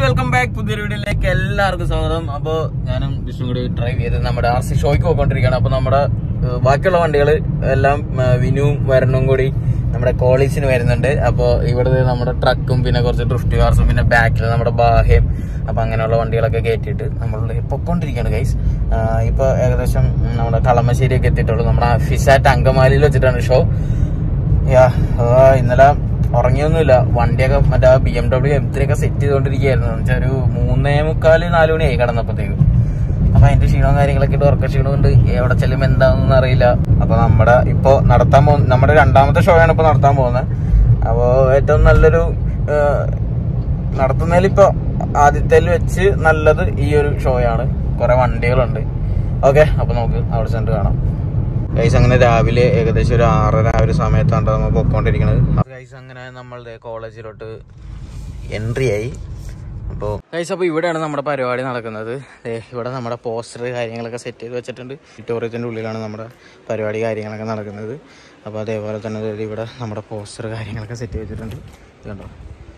welcome back പുതിയൊരു വീഡിയോയിലേക്ക് എല്ലാവർക്കും സ്വാഗതം അപ്പോ ഞാനും വിഷ്ണു കൂടി ഡ്രൈവ് ചെയ്ത് നമ്മുടെ ആർ സി ഷോയ്ക്ക് പോയിക്കൊണ്ടിരിക്കുകയാണ് അപ്പൊ നമ്മുടെ ഏഹ്, ബാക്കിയുള്ള വണ്ടികൾ എല്ലാം ഏഹ്, വിനുവും വരണും കൂടി നമ്മുടെ കോളേജിന് വരുന്നുണ്ട് അപ്പോൾ ഇവിടെ നമ്മുടെ ട്രക്കും പിന്നെ കുറച്ച് ഡ്രിഫ്റ്റ് കാർസും പിന്നെ ബാക്കിൽ നമ്മുടെ ബാഹ്യം അപ്പൊ അങ്ങനെയുള്ള വണ്ടികളൊക്കെ കയറ്റിയിട്ട് നമ്മൾ പൊക്കോണ്ടിരിക്കുകയാണ് ഗൈസ് ഇപ്പൊ ഏകദേശം ഉം, നമ്മുടെ കളമശ്ശേരിയൊക്കെ എത്തിയിട്ടുള്ളൂ നമ്മുടെ ഫിസാറ്റ് അങ്കമാലിയിൽ വെച്ചിട്ടാണ് ഷോ യാ ആ, ഇന്നലെ ഉറങ്ങിയൊന്നുമില്ല വണ്ടിയൊക്കെ മറ്റേ B M W M three ഒക്കെ സെറ്റ് ചെയ്തോണ്ടിരിക്കുകയായിരുന്നു എന്ന് വെച്ചാൽ ഒരു മൂന്നേ മുക്കാല് നാല് മണിയായി കിടന്നപ്പോഴത്തേക്കും അപ്പൊ അതിന്റെ ക്ഷീണവും കാര്യങ്ങളൊക്കെ ഇട്ട് ഉറക്ക ക്ഷീണമുണ്ട് എവിടെ ചെല്ലും എന്താണെന്ന് അറിയില്ല അപ്പൊ നമ്മുടെ ഇപ്പൊ നടത്താൻ പോകുന്ന നമ്മുടെ രണ്ടാമത്തെ ഷോ ആണ് ഇപ്പൊ നടത്താൻ പോകുന്നത് അപ്പോ ഏറ്റവും നല്ലൊരു നടത്തുന്നതിൽ ഇപ്പൊ ആദ്യത്തേൽ വെച്ച് നല്ലത് ഈ ഒരു ഷോയാണ് കുറെ വണ്ടികളുണ്ട് ഓക്കെ അപ്പൊ നമുക്ക് അവിടെ ചെന്നിട്ട് കാണാം ഗൈസ് അങ്ങനെ രാവിലെ ഏകദേശം ഒരു ആറര ആ ഒരു സമയത്താണ് നമ്മൾ പൊക്കോണ്ടിരിക്കുന്നത് ഗൈസ് അങ്ങനെ നമ്മളുടെ കോളേജിലോട്ട് എൻട്രി ആയി അപ്പോൾ ഗൈസ് അപ്പോൾ ഇവിടെയാണ് നമ്മുടെ പരിപാടി നടക്കുന്നത് ദേ ഇവിടെ നമ്മുടെ പോസ്റ്റർ കാര്യങ്ങളൊക്കെ സെറ്റ് ചെയ്ത് വെച്ചിട്ടുണ്ട് ഓഡിറ്റോറിയത്തിൻ്റെ ഉള്ളിലാണ് നമ്മുടെ പരിപാടി കാര്യങ്ങളൊക്കെ നടക്കുന്നത് അപ്പോൾ അതേപോലെ തന്നെ ദേ ഇവിടെ നമ്മുടെ പോസ്റ്റർ കാര്യങ്ങളൊക്കെ സെറ്റ് ചെയ്ത് വെച്ചിട്ടുണ്ട് ഇത് കണ്ടോ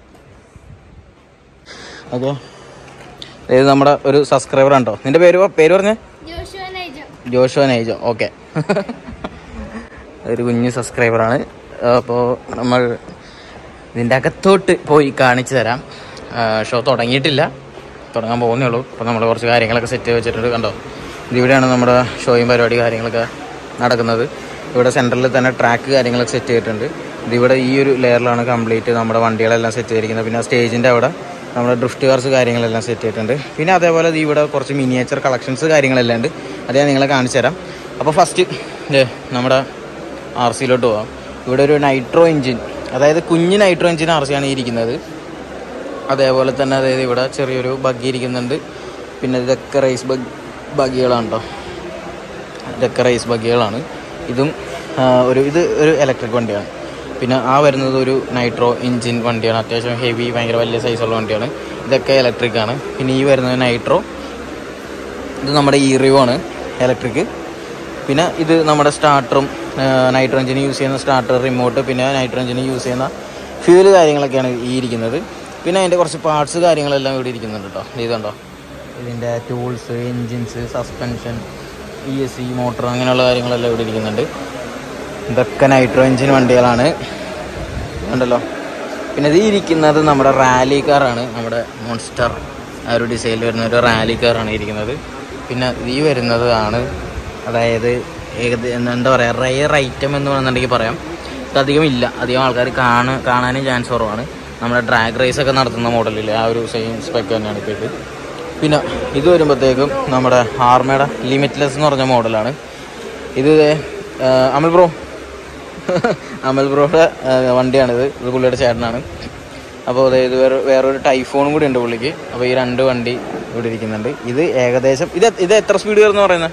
ഓക്കെ ഇത് നമ്മുടെ ഒരു സബ്സ്ക്രൈബർ ഉണ്ടോ നിന്റെ പേര് പ- പേര് പറഞ്ഞേ ജോഷുവ നൈജോ ജോഷോ നൈജോ ഓക്കെ ഒരു കുഞ്ഞ് സബ്സ്ക്രൈബറാണ് അപ്പോൾ നമ്മൾ ഇതിൻ്റെ അകത്തോട്ട് പോയി കാണിച്ചു തരാം ഷോ തുടങ്ങിയിട്ടില്ല തുടങ്ങാൻ പോകുന്നേ ഉള്ളൂ അപ്പോൾ നമ്മൾ കുറച്ച് കാര്യങ്ങളൊക്കെ സെറ്റ് ചെയ്ത് വെച്ചിട്ടുണ്ട് കണ്ടോ ഇതിവിടെയാണ് നമ്മുടെ ഷോയും പരിപാടി കാര്യങ്ങളൊക്കെ നടക്കുന്നത് ഇവിടെ സെൻറ്ററിൽ തന്നെ ട്രാക്ക് കാര്യങ്ങളൊക്കെ സെറ്റ് ചെയ്തിട്ടുണ്ട് ഇതിവിടെ ഈ ഒരു ലെയറിലാണ് കംപ്ലീറ്റ് നമ്മുടെ വണ്ടികളെല്ലാം സെറ്റ് ചെയ്തിരിക്കുന്നത് പിന്നെ സ്റ്റേജിൻ്റെ അവിടെ നമ്മുടെ ഡ്രിഫ്റ്റ് കാർസ് കാര്യങ്ങളെല്ലാം സെറ്റ് ചെയ്തിട്ടുണ്ട് പിന്നെ അതേപോലെ ദേ ഇവിടെ കുറച്ച് മിനിയേച്ചർ കളക്ഷൻസ് കാര്യങ്ങളെല്ലാം ഉണ്ട് അത് ഞാൻ നിങ്ങളെ കാണിച്ചു തരാം അപ്പോൾ ഫസ്റ്റ് നമ്മുടെ ആർ സിയിലോട്ട് പോവാം ഇവിടെ ഒരു നൈട്രോ എഞ്ചിൻ അതായത് കുഞ്ഞ് നൈട്രോ എഞ്ചിൻ ആർ സിയാണ് ഈ ഇരിക്കുന്നത് അതേപോലെ തന്നെ അതായത് ഇവിടെ ചെറിയൊരു ബഗ്ഗി ഇരിക്കുന്നുണ്ട് പിന്നെ ഇതൊക്കെ റേസ് ബഗ് ബഗ്ഗികളാണ് കേട്ടോ ഇതൊക്കെ റേസ് ബഗ്ഗികളാണ് ഇതും ആ, ഒരു ഇത് ഒരു ഇലക്ട്രിക് വണ്ടിയാണ് പിന്നെ ആ വരുന്നത് ഒരു നൈട്രോ എഞ്ചിൻ വണ്ടിയാണ് അത്യാവശ്യം ഹെവി ഭയങ്കര വലിയ സൈസുള്ള വണ്ടിയാണ് ഇതൊക്കെ ഇലക്ട്രിക് ആണ് പിന്നെ ഈ വരുന്നത് നൈട്രോ ഇത് നമ്മുടെ ഈ റിവോ ആണ് ഇലക്ട്രിക് പിന്നെ ഇത് നമ്മുടെ സ്റ്റാർട്ടറും നൈട്രോ എഞ്ചിന് യൂസ് ചെയ്യുന്ന സ്റ്റാർട്ടർ റിമോട്ട് പിന്നെ നൈട്രോ എഞ്ചിന് യൂസ് ചെയ്യുന്ന ഫ്യൂല് കാര്യങ്ങളൊക്കെയാണ് ഈ ഇരിക്കുന്നത് പിന്നെ അതിൻ്റെ കുറച്ച് പാർട്സ് കാര്യങ്ങളെല്ലാം ഇവിടെ ഇരിക്കുന്നുണ്ട് കേട്ടോ ഇതുണ്ടോ ഇതിൻ്റെ tools engines suspension E S C motor അങ്ങനെയുള്ള കാര്യങ്ങളെല്ലാം ഇവിടെ ഇരിക്കുന്നുണ്ട് ഇതൊക്കെ നൈട്രോ എഞ്ചിൻ വണ്ടികളാണ് ഉണ്ടല്ലോ പിന്നെ ഇത് ഇരിക്കുന്നത് നമ്മുടെ റാലി കാറാണ് നമ്മുടെ മോൺസ്റ്റർ ആ ഒരു ഡിസൈനിൽ വരുന്ന ഒരു റാലി കാറാണ് ഇരിക്കുന്നത് പിന്നെ ഈ വരുന്നത് ആണ് അതായത് ഏകദേശം എന്താ പറയുക റയർ ഐറ്റം എന്ന് വേണമെന്നുണ്ടെങ്കിൽ പറയാം ഇത് അധികം ഇല്ല അധികം ആൾക്കാർ കാണാൻ കാണാനും ചാൻസ് കുറവാണ് നമ്മുടെ ഡ്രാഗ് റേസ് ഒക്കെ നടത്തുന്ന മോഡലിൽ ആ ഒരു സെയിം സ്പെക്ക് തന്നെയാണ് ഇപ്പോൾ ഇത് പിന്നെ ഇത് വരുമ്പോഴത്തേക്കും നമ്മുടെ ആർമയുടെ ലിമിറ്റ്ലെസ് എന്ന് പറഞ്ഞ മോഡലാണ് ഇത് ദേ, ആ, അമൽ ബ്രോ അമൽ ബ്രോയുടെ ആ, വണ്ടിയാണിത് ഇത് പുള്ളിയുടെ ചേട്ടനാണ് അപ്പോൾ അതായത് വേറെ വേറൊരു ടൈഫോണും കൂടി ഉണ്ട് പുള്ളിക്ക് അപ്പോൾ ഈ രണ്ട് വണ്ടി ഇവിടെ ഇരിക്കുന്നുണ്ട് ഇത് ഏകദേശം ഇത് എ- ഇത് എത്ര സ്പീഡ് വരുന്ന പറയുന്നത്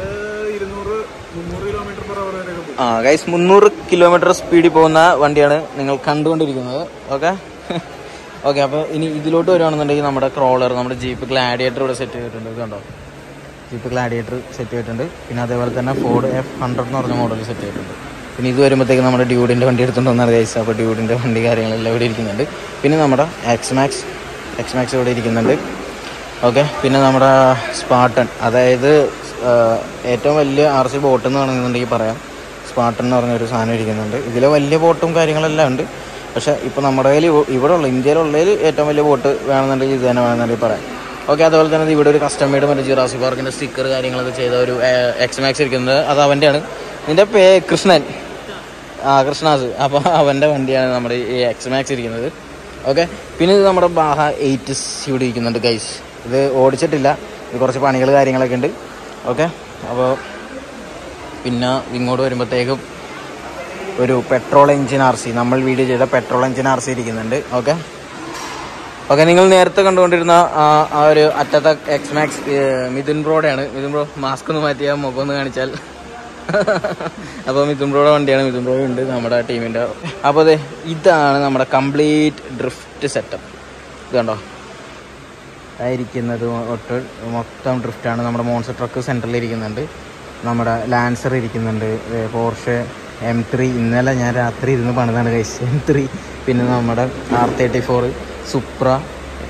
ആ ഗൈസ് മുന്നൂറ് കിലോമീറ്റർ സ്പീഡിൽ പോകുന്ന വണ്ടിയാണ് നിങ്ങൾ കണ്ടുകൊണ്ടിരിക്കുന്നത് ഓക്കെ ഓക്കെ അപ്പോൾ ഇനി ഇതിലോട്ട് വരുവാണെന്നുണ്ടെങ്കിൽ നമ്മുടെ ക്രോളർ നമ്മുടെ ജീപ്പ് ഗ്ലാഡിയേറ്റർ ഇവിടെ സെറ്റ് ചെയ്തിട്ടുണ്ട് ഇത് കണ്ടോ ജീപ്പ് ഗ്ലാഡിയേറ്റർ സെറ്റ് ചെയ്തിട്ടുണ്ട് പിന്നെ അതേപോലെ തന്നെ ഫോർഡ് എഫ് ഹൺഡ്രഡ് എന്ന് പറഞ്ഞ മോഡൽ സെറ്റ് ചെയ്തിട്ടുണ്ട് പിന്നെ ഇത് വരുമ്പോഴത്തേക്ക് നമ്മുടെ ഡ്യൂഡിൻ്റെ വണ്ടി എടുത്തുകൊണ്ട് വന്നാണ് ഗൈസ് അപ്പോൾ ഡ്യൂഡിൻ്റെ വണ്ടി കാര്യങ്ങളെല്ലാം ഇവിടെ ഇരിക്കുന്നുണ്ട് പിന്നെ നമ്മുടെ എക്സ് മാക്സ് എക്സ് മാക്സ് ഇവിടെ ഇരിക്കുന്നുണ്ട് ഓക്കെ പിന്നെ നമ്മുടെ സ്പാട്ടൺ അതായത് ആ, ഏറ്റവും വലിയ ആർ സി ബോട്ട് എന്ന് പറയുന്നുണ്ടെങ്കിൽ പറയാം സ്പാട്ടൺ എന്ന് പറഞ്ഞൊരു സാധനം ഇരിക്കുന്നുണ്ട് ഇതിൽ വലിയ ബോട്ടും കാര്യങ്ങളെല്ലാം ഉണ്ട് പക്ഷേ ഇപ്പോൾ നമ്മുടെ കയ്യിൽ ഇവിടെ ഉള്ള ഇന്ത്യയിലുള്ളതിൽ ഏറ്റവും വലിയ ബോട്ട് വേണമെന്നുണ്ടെങ്കിൽ ഇത് തന്നെ വേണമെന്നുണ്ടെങ്കിൽ പറയാം ഓക്കെ അതുപോലെ തന്നെ ഇത് ഇവിടെ ഒരു കസ്റ്റം മെയ്ഡ് മറ്റേ ജിറാസി പാർക്കിൻ്റെ സ്റ്റിക്കർ കാര്യങ്ങളൊക്കെ ചെയ്ത ഒരു എക്സ് മാക്സ് ഇരിക്കുന്നത് അത് അവൻ്റെയാണ് ഇതിൻ്റെ പേ കൃഷ്ണൻ ആ കൃഷ്ണാസ് അപ്പോൾ അവൻ്റെ വണ്ടിയാണ് നമ്മുടെ ഈ എക്സ് മാക്സ് ഇരിക്കുന്നത് ഓക്കെ പിന്നെ ഇത് നമ്മുടെ ബാഹ എയ്റ്റ്സ് ഇവിടെ ഇരിക്കുന്നുണ്ട് ഗൈസ് ഇത് ഓടിച്ചിട്ടില്ല ഇത് കുറച്ച് പണികൾ കാര്യങ്ങളൊക്കെ ഉണ്ട് ഓക്കെ അപ്പോൾ പിന്നെ ഇങ്ങോട്ട് വരുമ്പോഴത്തേക്കും ഒരു പെട്രോൾ എഞ്ചിൻ ആർ സി നമ്മൾ വീഡിയോ ചെയ്ത പെട്രോൾ എഞ്ചിൻ ആർ സി ഇരിക്കുന്നുണ്ട് ഓക്കെ ഓക്കെ നിങ്ങൾ നേരത്തെ കണ്ടുകൊണ്ടിരുന്ന ആ ആ ഒരു അറ്റത്തെ എക്സ് മാക്സ് മിഥുൻ ബ്രോഡാണ് മിഥുൻ ബ്രോ മാസ്ക് ഒന്ന് മാറ്റിയാൽ മുഖം ഒന്ന് കാണിച്ചാൽ അപ്പോൾ മിഥുൻ ബ്രോയുടെ വണ്ടിയാണ് മിഥുൻ ബ്രോ ഉണ്ട് നമ്മുടെ ടീമിൻ്റെ അപ്പോൾ അതെ ഇതാണ് നമ്മുടെ കംപ്ലീറ്റ് ഡ്രിഫ്റ്റ് സെറ്റപ്പ് ഇത് കണ്ടോ ആയിരിക്കുന്നത് ഒട്ട് മൊത്തം ഡ്രിഫ്റ്റാണ് നമ്മുടെ മോൺസർ ട്രക്ക് സെൻറ്ററിൽ ഇരിക്കുന്നുണ്ട് നമ്മുടെ ലാൻസർ ഇരിക്കുന്നുണ്ട് പോർഷെ എം ത്രീ ഇന്നലെ ഞാൻ രാത്രി ഇരുന്ന് പണിതാണ് കഴിച്ചത് എം ത്രീ പിന്നെ നമ്മുടെ R thirty four Supra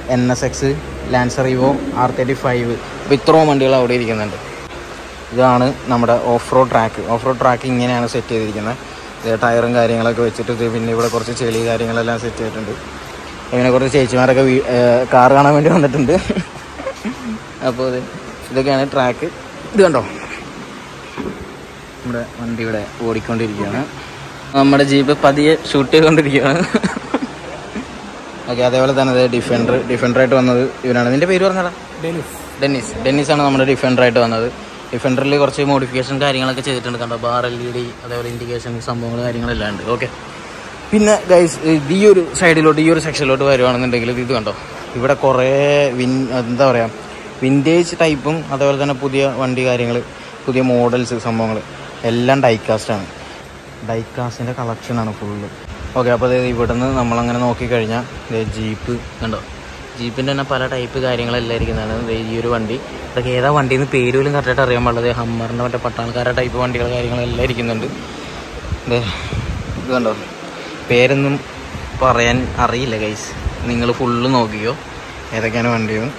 N S X Lancer Evo R thirty five അപ്പോൾ ഇത്രയും വണ്ടികൾ അവിടെ ഇരിക്കുന്നുണ്ട് ഇതാണ് നമ്മുടെ off road track off road track ഇങ്ങനെയാണ് സെറ്റ് ചെയ്തിരിക്കുന്നത് ഇത് ടയറും കാര്യങ്ങളൊക്കെ വെച്ചിട്ട് ഇത് പിന്നെ ഇവിടെ കുറച്ച് ചെളി കാര്യങ്ങളെല്ലാം സെറ്റ് ചെയ്തിട്ടുണ്ട് ഇങ്ങനെ കുറച്ച് ചേച്ചിമാരൊക്കെ കാർ കാണാൻ വേണ്ടി വന്നിട്ടുണ്ട് അപ്പോൾ ഇത് ഇതൊക്കെയാണ് ട്രാക്ക് ഇത് കണ്ടോ നമ്മുടെ വണ്ടി ഇവിടെ ഓടിക്കൊണ്ടിരിക്കുകയാണ് നമ്മുടെ ജീപ്പ് പതിയെ ഷൂട്ട് ചെയ്തുകൊണ്ടിരിക്കുകയാണ് ഓക്കെ അതേപോലെ തന്നെ അതെ ഡിഫൻഡർ ഡിഫൻഡറായിട്ട് വന്നത് ഇവനാണ് നിന്റെ പേര് പറഞ്ഞടാ ഡെനിസ് ഡെന്നിസ് ഡെന്നിസ് ആണ് നമ്മുടെ ഡിഫൻഡറായിട്ട് വന്നത് ഡിഫൻഡറിൽ കുറച്ച് മോഡിഫിക്കേഷൻ കാര്യങ്ങളൊക്കെ ചെയ്തിട്ടുണ്ട് കണ്ടോ ബാർ എൽ ഇ ഡി അതേപോലെ ഇൻഡിക്കേഷൻ സംഭവങ്ങൾ കാര്യങ്ങളെല്ലാം ഉണ്ട് ഓക്കെ പിന്നെ ഗൈസ് ഈ ഒരു സൈഡിലോട്ട് ഈ ഒരു സെക്ഷനിലോട്ട് വരുവാണെന്നുണ്ടെങ്കിൽ ഇത് കണ്ടോ ഇവിടെ കുറേ വിൻ എന്താ പറയുക വിൻറ്റേജ് ടൈപ്പും അതേപോലെ തന്നെ പുതിയ വണ്ടി കാര്യങ്ങൾ പുതിയ മോഡൽസ് സംഭവങ്ങൾ എല്ലാം ഡൈക്കാസ്റ്റാണ് ഡൈക്കാസ്റ്റിൻ്റെ കളക്ഷനാണ് ഫുള്ള് ഓക്കെ അപ്പോൾ അതായത് ഇവിടെ നിന്ന് നമ്മളങ്ങനെ നോക്കിക്കഴിഞ്ഞാൽ ജീപ്പ് കണ്ടോ ജീപ്പിൻ്റെ തന്നെ പല ടൈപ്പ് കാര്യങ്ങളെല്ലാം ഇരിക്കുന്നതാണ് ദേ ഈ ഒരു വണ്ടി ഇതൊക്കെ ഏതാ വണ്ടിന്ന് പേര് പോലും കറക്റ്റായിട്ട് അറിയാൻ പാടില്ല ദേ ഹമ്മറിൻ്റെ മറ്റേ പട്ടാൾക്കാരുടെ ടൈപ്പ് വണ്ടികൾ കാര്യങ്ങളെല്ലാം ഇരിക്കുന്നുണ്ട് ദേ ഇത് കണ്ടോ പേരൊന്നും പറയാൻ അറിയില്ല ഗൈസ് നിങ്ങൾ ഫുള്ള് നോക്കിയോ ഏതൊക്കെയാണ് വണ്ടിയെന്ന്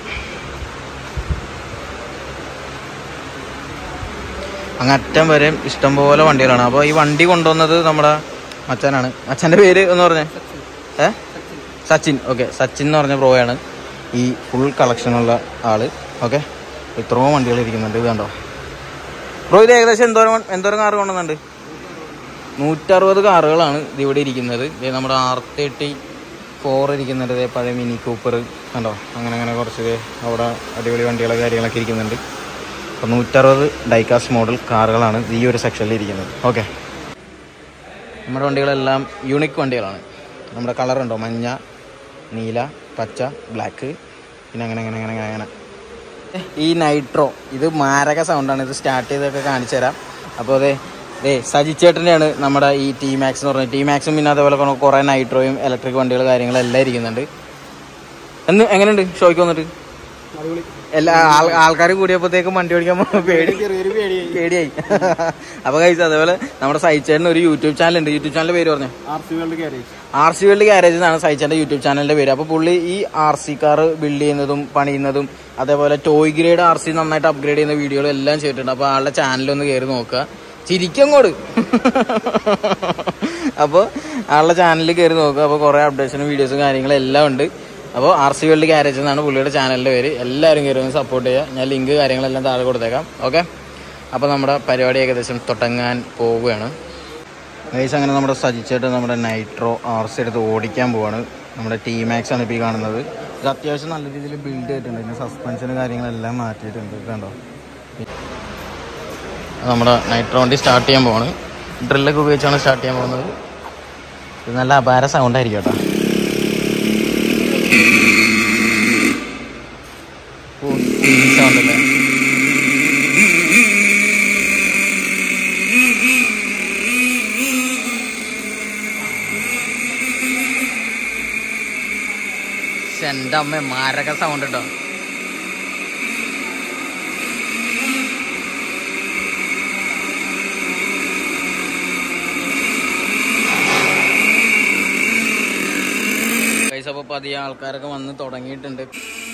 അങ്ങ് അറ്റം വരെ ഇഷ്ടംപോലെ വണ്ടികളാണ് അപ്പോൾ ഈ വണ്ടി കൊണ്ടുവന്നത് നമ്മുടെ അച്ഛനാണ് അച്ഛൻ്റെ പേര് എന്ന് പറഞ്ഞേ ഏ സച്ചിൻ ഓക്കെ സച്ചിൻ എന്ന് പറഞ്ഞ പ്രോയാണ് ഈ ഫുൾ കളക്ഷനുള്ള ആള് ഓക്കെ ഇത്രയും വണ്ടികൾ ഇരിക്കുന്നുണ്ട് ഇത് കണ്ടോ ബ്രോ ഇത് ഏകദേശം എന്തോരം എന്തോരം കാറ് കൊണ്ടുവന്നുണ്ട് നൂറ്ററുപത് കാറുകളാണ് ഇത് ഇവിടെ ഇരിക്കുന്നത് ഇത് നമ്മുടെ ആർ തേർട്ടി ഫോർ ഇരിക്കുന്നുണ്ട് ദേ പഴയ മിനി കൂപ്പർ കണ്ടോ അങ്ങനെ അങ്ങനെ കുറച്ച് ദേ അവിടെ അടിപൊളി വണ്ടികളെ കാര്യങ്ങളൊക്കെ ഇരിക്കുന്നുണ്ട് അപ്പോൾ നൂറ്ററുപത് ഡൈകാസ്റ്റ് മോഡൽ കാറുകളാണ് ഈ ഒരു സെക്ഷനിൽ ഇരിക്കുന്നത് ഓക്കെ നമ്മുടെ വണ്ടികളെല്ലാം യൂണിക് വണ്ടികളാണ് നമ്മുടെ കളർ ഉണ്ടോ മഞ്ഞ നീല പച്ച ബ്ലാക്ക് പിന്നെ അങ്ങനെ അങ്ങനെ അങ്ങനെ അങ്ങനെ ഈ നൈട്രോ ഇത് മാരക സൗണ്ടാണ് ഇത് സ്റ്റാർട്ട് ചെയ്തൊക്കെ കാണിച്ചു തരാം അപ്പോൾ അതെ ദേ സജിച്ചേട്ടൻ്റെയാണ് നമ്മുടെ ഈ ടി മാക്സ് എന്ന് പറഞ്ഞത് ടി മാക്സും പിന്നെ അതേപോലെ കൊ- കുറേ നൈട്രോയും ഇലക്ട്രിക് വണ്ടികൾ കാര്യങ്ങളെല്ലാം ഇരിക്കുന്നുണ്ട് എന്ന് എങ്ങനെയുണ്ട് ഷോയ്ക്ക് വന്നിട്ട് അടിപൊളി എല്ലാ ആൾക്കാർ കൂടിയപ്പോഴത്തേക്കും വണ്ടി ഓടിക്കാൻ പോകുമ്പോ പേടി ചെറിയൊരു പേടിയായി പേടിയായി അപ്പൊ കഴിച്ചു അതേപോലെ നമ്മുടെ സൈച്ചേട്ടന് ഒരു യൂട്യൂബ് ചാനൽ ഉണ്ട് യൂട്യൂബ് ചാനൽ പേര് പറഞ്ഞു R C world garage R C world garage എന്നാണ് സൈച്ചേന്റെ യൂട്യൂബ് ചാനലിന്റെ പേര് അപ്പൊ പുള്ളി ഈ ആർ സി കാർ ബിൽഡ് ചെയ്യുന്നതും പണിയുന്നതും അതേപോലെ ടോയ് ഗ്രേഡ് ആർ സി നന്നായിട്ട് അപ്ഗ്രേഡ് ചെയ്യുന്ന വീഡിയോകളും എല്ലാം ചെയ്തിട്ടുണ്ട് അപ്പൊ ആളുടെ ചാനലൊന്ന് കയറി നോക്കുക ചിരിക്കങ്ങോട് അപ്പോൾ ആളുടെ ചാനലിൽ കയറി നോക്കുക അപ്പോൾ കുറേ അപ്ഡേഷനും വീഡിയോസും കാര്യങ്ങളും എല്ലാം ഉണ്ട് അപ്പോൾ ആർ സി വേൾഡ് ഗാരേജ് എന്നാണ് പുള്ളിയുടെ ചാനലിൻ്റെ പേര് എല്ലാവരും കയറി ഒന്ന് സപ്പോർട്ട് ചെയ്യുക ഞാൻ ലിങ്ക് കാര്യങ്ങളെല്ലാം താഴെ കൊടുത്തേക്കാം ഓക്കെ അപ്പോൾ നമ്മുടെ പരിപാടി ഏകദേശം തുടങ്ങാൻ പോവുകയാണ് ഗൈസ് അങ്ങനെ നമ്മുടെ സജിച്ചിട്ട് നമ്മുടെ നൈട്രോ ആർ സി എടുത്ത് ഓടിക്കാൻ പോവാണ് നമ്മുടെ ടി മാക്സ് ആണ് ഇപ്പോൾ ഈ കാണുന്നത് ഇത് അത്യാവശ്യം നല്ല രീതിയിൽ ബിൽഡ് ചെയ്തിട്ടുണ്ട് ഇതിൻ്റെ സസ്പെൻഷനും കാര്യങ്ങളെല്ലാം മാറ്റിയിട്ടുണ്ട് ഇത് കണ്ടോ നമ്മുടെ നൈട്രോ വണ്ടി സ്റ്റാർട്ട് ചെയ്യാൻ പോവാണ് ഡ്രില്ലൊക്കെ ഉപയോഗിച്ചാണ് സ്റ്റാർട്ട് ചെയ്യാൻ പോകുന്നത് ഇത് നല്ല അപാര സൗണ്ട് ആയിരിക്കും കേട്ടോ സൗണ്ട് അല്ലേ എൻ്റെ അമ്മ മാരക സൗണ്ട് കേട്ടോ ഗൈസ് അപ്പോൾ പതിയെ ആൾക്കാരൊക്കെ വന്ന് തുടങ്ങിയിട്ടുണ്ട്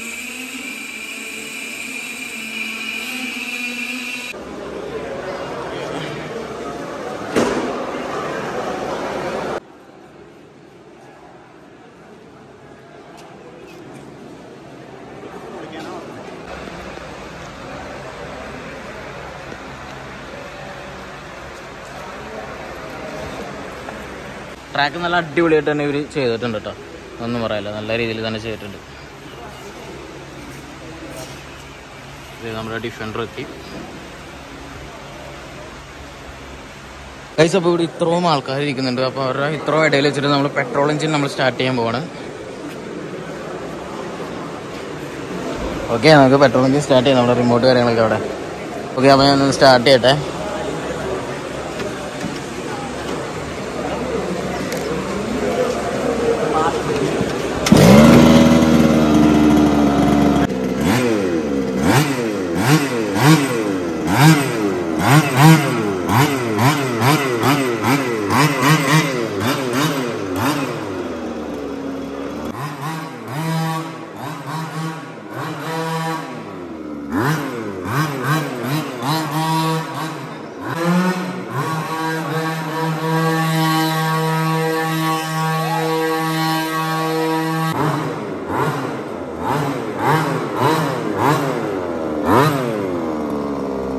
ട്രാക്ക് നല്ല അടിപൊളിയായിട്ട് തന്നെ ഇവർ ചെയ്തിട്ടുണ്ട് കേട്ടോ ഒന്നും പറയല്ല നല്ല രീതിയിൽ തന്നെ ചെയ്തിട്ടുണ്ട് ഇത് നമ്മുടെ ഡിഫൻഡർ എത്തി ഗൈസ് അപ്പോൾ ഇവിടെ ഇത്രയും ആൾക്കാർ ഇരിക്കുന്നുണ്ട് അപ്പോൾ അവരുടെ ഇത്രയും ഇടയിൽ വെച്ചിട്ട് നമ്മൾ പെട്രോൾ എഞ്ചിൻ നമ്മൾ സ്റ്റാർട്ട് ചെയ്യാൻ പോവാണ് ഓക്കെ നമുക്ക് പെട്രോൾ എഞ്ചിൻ സ്റ്റാർട്ട് ചെയ്യാം നമ്മുടെ റിമോട്ട് കാര്യങ്ങളൊക്കെ അവിടെ ഓക്കെ അപ്പോൾ ഞാൻ സ്റ്റാർട്ട് ചെയ്യട്ടെ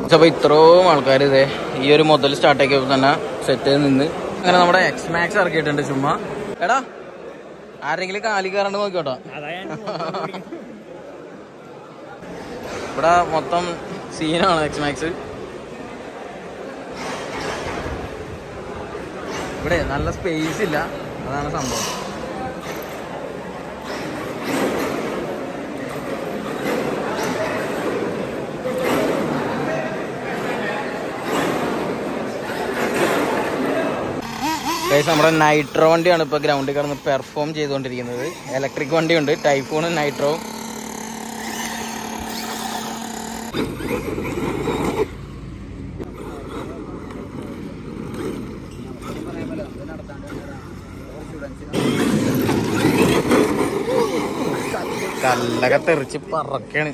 അപ്പോൾ ഇത്രയും ആൾക്കാർ ഇതേ ഈ ഒരു മുതൽ സ്റ്റാർട്ട് ആക്കിയപ്പോൾ തന്നെ സെറ്റ് ചെയ്ത് നിന്ന് അങ്ങനെ നമ്മുടെ എക്സ് മാക്സ് ഇറക്കിയിട്ടുണ്ട് ചുമ്മാ എടാ ആരെങ്കിലും കാലി കയറാണ്ട് നോക്കിയോട്ടോ ഇവിടെ മൊത്തം സീനാണ് എക്സ് മാക്സ് ഇവിടെ നല്ല സ്പേസ് ഇല്ല അതാണ് സംഭവം Guys, നമ്മുടെ നൈട്രോ വണ്ടിയാണ് ഇപ്പൊ ഗ്രൗണ്ടിൽ കിടന്ന് പെർഫോം ചെയ്തുകൊണ്ടിരിക്കുന്നത് ഇലക്ട്രിക് വണ്ടിയുണ്ട് ടൈഫൂണും നൈട്രോ കല്ലൊക്കെ തെറിച്ച് പറക്കാണ്